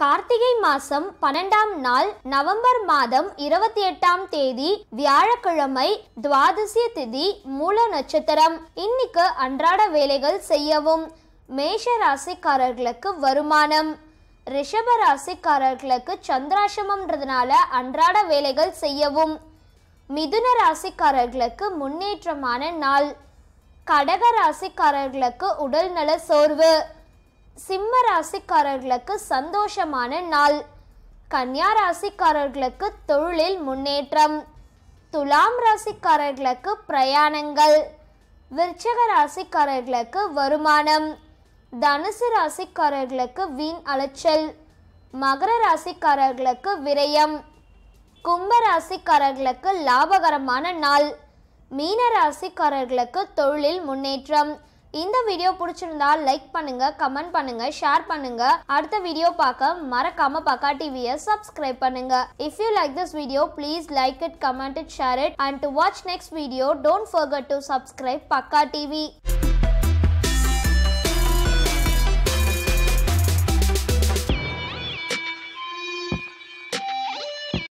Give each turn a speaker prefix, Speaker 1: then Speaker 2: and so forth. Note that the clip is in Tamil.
Speaker 1: கார்த்திகை மாசம் பன்னெண்டாம் நாள் நவம்பர் மாதம் இருபத்தி எட்டாம் தேதி வியாழக்கிழமை துவாதசிய திதி மூல நட்சத்திரம் இன்னைக்கு அன்றாட வேலைகள் செய்யவும் மேஷ ராசிக்காரர்களுக்கு வருமானம் ரிஷப ராசிக்காரர்களுக்கு சந்திராசிரமம்ன்றதுனால அன்றாட வேலைகள் செய்யவும் மிதுன ராசிக்காரர்களுக்கு முன்னேற்றமான நாள் கடக ராசிக்காரர்களுக்கு உடல்நல சோர்வு சிம்ம ராசிக்காரர்களுக்கு சந்தோஷமான நாள் கன்னியா ராசிக்காரர்களுக்கு தொழிலில் முன்னேற்றம் துலாம் ராசிக்காரர்களுக்கு பிரயாணங்கள் விருச்சக ராசிக்காரர்களுக்கு வருமானம் தனுசு ராசிக்காரர்களுக்கு வீண் அலைச்சல் மகர ராசிக்காரர்களுக்கு விரயம் கும்ப ராசிக்காரர்களுக்கு லாபகரமான நாள் மீன ராசிக்காரர்களுக்கு தொழிலில் முன்னேற்றம் இந்த வீடியோ பிடிச்சிருந்தா லைக் பண்ணுங்க கமெண்ட் பண்ணுங்க ஷேர் பண்ணுங்க அடுத்த வீடியோ பார்க்க மறக்காம பக்கா டிவியை சப்ஸ்கிரைப் பண்ணுங்க if you like this video please like it comment it share it and to watch next video don't forget to subscribe Pakka TV